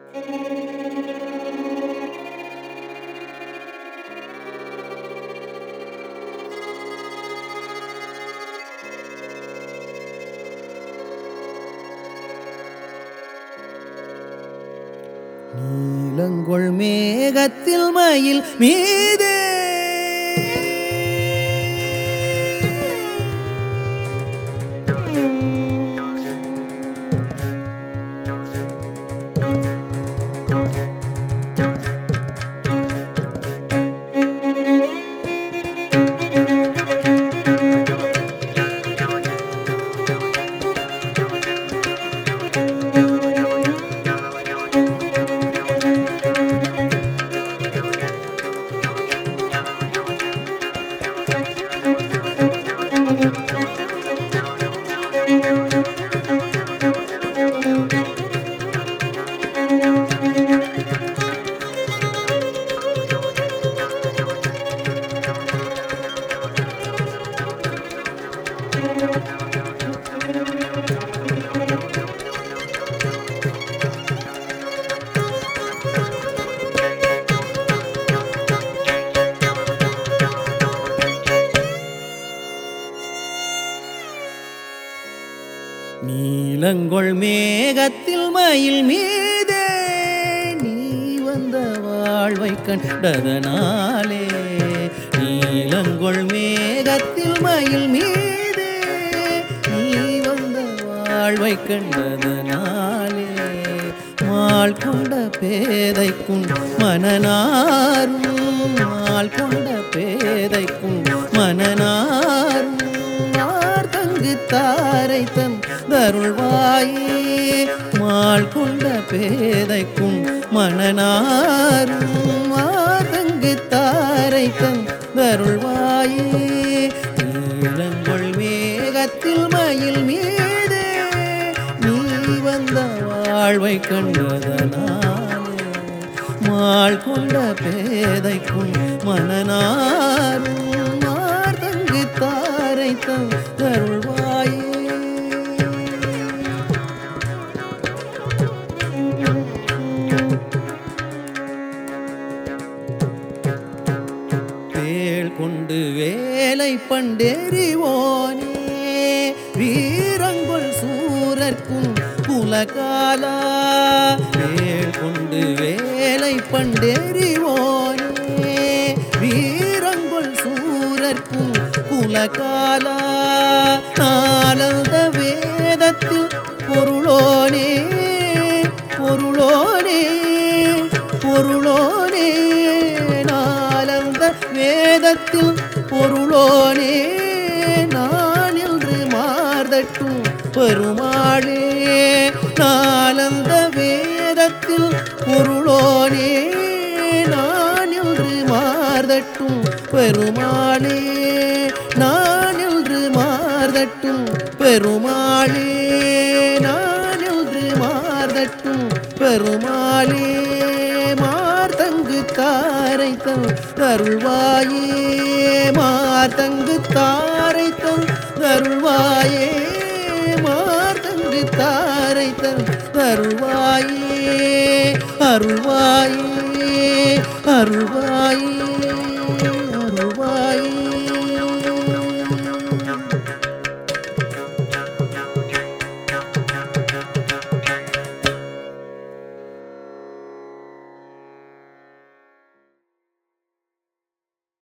நீலங்கொள் மேகத்தில் மயில் மீதே நீலங்கொள் மேகத்தில் மயில் மீதே நீ வந்த வாழ்வை கண்டதனாலே நீலங்கொள் மேகத்தில் மயில் மீதே நீ வந்த வாழ்வை கண்டதனாலே மால் கொண்ட பேதைக்கும் மனநாரும் மால் கொண்ட பேதைக்கும் மனநாரும் மார் தங்கு தாரை தன் தருள்வாயே மால் கொண்ட பேதைக்கும் மனநாரும் மார் தங்கு தாரை தன் தருள்வாயே நீலங்கொள் மேகத்தில் மயில் மீதே நீ வந்த வாழ்வை கண்டதனாலே மாள் கொண்ட பேதைக்கும் மனநாரும் மார் தங்கு தாரை தன் தருள்வாயே வேல் கொண்டு வேலை பண்டேறிவோனே வீரங்கொள் சூரர்க்கும் குலகாலா வேல் கொண்டு வேலை பண்டேறிவோனே வீரங்கொள் சூரர்க்கும் குலகாலா நாளந்த வேதத்தில் பொருளோனே பொருளோனே பொருளோனே நாளந்த வேதத்தில் பொருளோனே நான் என்று மார்தட்டும் பெருமாளே நாளந்த வேதத்தில் பொருளோனே நான் என்று மார்தட்டும் பெருமாளே நான் என்று மார்தட்டும் பெருமாளே நான் என்று மார்தட்டும் பெருமாளே மார்தங்கு தாரை தன் தருள்வாயே மார்தங்கு தாரை தன் தருள்வாயே மார்தங்கு தாரை தன் தருள்வாயே அருள்வாயே அருள்வாயே